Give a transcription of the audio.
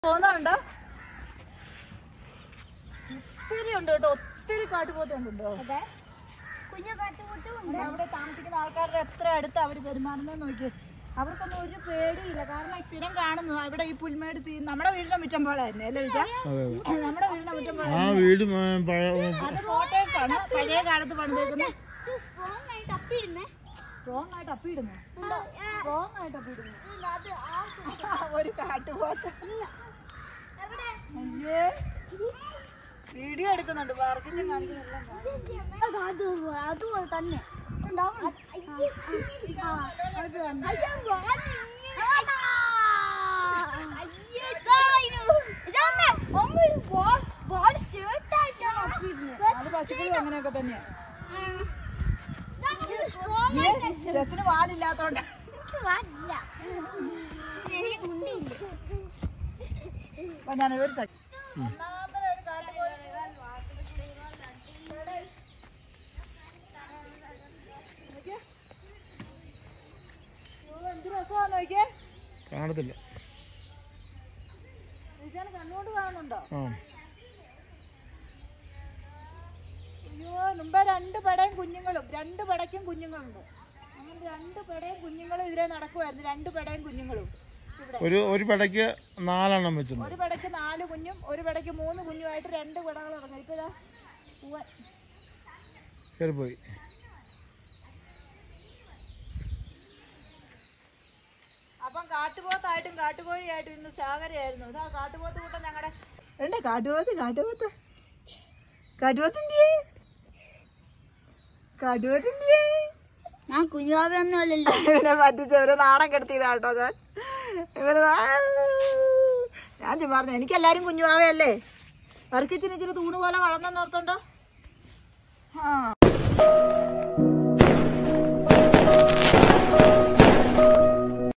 പോകുന്നുണ്ടോ ഒത്തിരി ഉണ്ട് കേട്ടോ ഒത്തിരി കാട്ടുപോത്തുണ്ട് കേട്ടോ അതെ കുഞ്ഞു കാട്ടുകൂട്ടും ഉണ്ട് അവിടെ താമസിക്കുന്ന ആൾക്കാരുടെ എത്ര അടുത്ത് അവർ പെരുമാറുന്നത് നോക്കി അവർക്കൊന്നും ഒരു പേടിയില്ല കാരണം ഈ സ്ഥിരം കാണുന്നത് ഇവിടെ ഈ പുൽമേട് തീ നമ്മുടെ വീടിന്റെ മുറ്റം പോലെ തന്നെ അല്ലേ വിചാ അതെ അതെ നമ്മുടെ വീടിന്റെ മുറ്റം പോലെ ആ വീട് മ- പഴയ അത് കോട്ടേഴ്സ് ആണ് പഴയ കാലത്ത് പണിതേക്കുന്നത് സ്ട്രോങ് ആയിട്ട് അപ്പിടുന്നേ സ്ട്രോങ് ആയിട്ട് അപ്പിടുന്നു സ്ട്രോങ് ആയിട്ട് അപ്പിടുന്നു അത് ആ ഒരു കാട്ടുപോത്ത് എവിടെ അയ്യേ വീഡിയോ എടുക്കുന്നുണ്ട് പാർക്കിച്ചും കാണിക്കുന്നെല്ലാം കാണാം. അത് അതുപോലെ തന്നെ ഉണ്ടാവും. ആ. അയ്യോ, വാല് ഇങ്ങനെ. അയ്യേ, ഇതാ ഇതിന്. ഇതാമ്മേ, അമ്മ ഒരു വാ- വാല് straight ആയിട്ടാണ് അപ്പിടുന്നത്. അത് പശുക്കളും അങ്ങനെയൊക്കെ തന്നെയാ ഇതാ നമുക്ക് strong ആയിട്ട് രസിന് വാലില്ലാത്തോണ്ട് എനിക്ക് വാലില്ല. എനിക്ക് തുണ്ടിയില്ല. അപ്പൊ ഞാൻ ഒരു സെക്കൻഡ് ഒന്നാമത്തെ ഒരു കാട്ടുകോഴി നോക്കിയേ. അയ്യോ, എന്ത് രസമാന്ന് നോക്കിയേ കാണത്തില്ല വിജയൻ കണ്ണുകൊണ്ട് കാണുന്നുണ്ടോ ആ അയ്യോ മുമ്പേ രണ്ട് പെടയും കുഞ്ഞുങ്ങളും രണ്ട് പെടയ്ക്കും കുഞ്ഞുങ്ങളുണ്ട് അങ്ങനെ രണ്ട് പെടയും കുഞ്ഞുങ്ങളും ഇതിലെ നടക്കുമായിരുന്നു രണ്ട് പെടയും കുഞ്ഞുങ്ങളും ഇവിടെ ഒരു ഒരു പടയ്ക്ക് നാലെണ്ണം വെച്ചിട്ടുണ്ട് ഒരു പെടയ്ക്ക് നാല് കുഞ്ഞും ഒരു പെടയ്ക്ക് മൂന്ന് കുഞ്ഞുമായിട്ട് രണ്ട് പെടകൾ ഇറങ്ങി ഇപ്പൊ ഇതാ പൂവൻ കയറിപ്പോയി അപ്പം കാട്ടുപോത്തായിട്ടും കാട്ടുകോഴിയായിട്ടും ഇന്ന് ചാകരയായിരുന്നു ഇതാ കാട്ടുപോത്ത് കൂട്ടം ഞങ്ങളുടെ ഉണ്ട് കാട്ടുപോത്ത് കാട്ടുപോത്ത് കാട്ടുപോത്തിൻ്റെ കാട്ടുപോത്തിൻ്റെ ഞാൻ കുഞ്ഞുവാവയൊന്നും അല്ലല്ലോ ഇവനെ പറ്റിച്ച് ഇവരെ നാണം കെടുത്തിയതാ കേട്ടോ ഞാൻ ഇവര് നാ- ഞാൻ ചുമ്മാ പറഞ്ഞു എനിക്ക് എല്ലാരും കുഞ്ഞുമാവയല്ലേ വർക്കിച്ചിന് ഇച്ചിരി തൂണ് പോലെ വളർന്നെന്ന് ഓർത്തോണ്ടോ ആ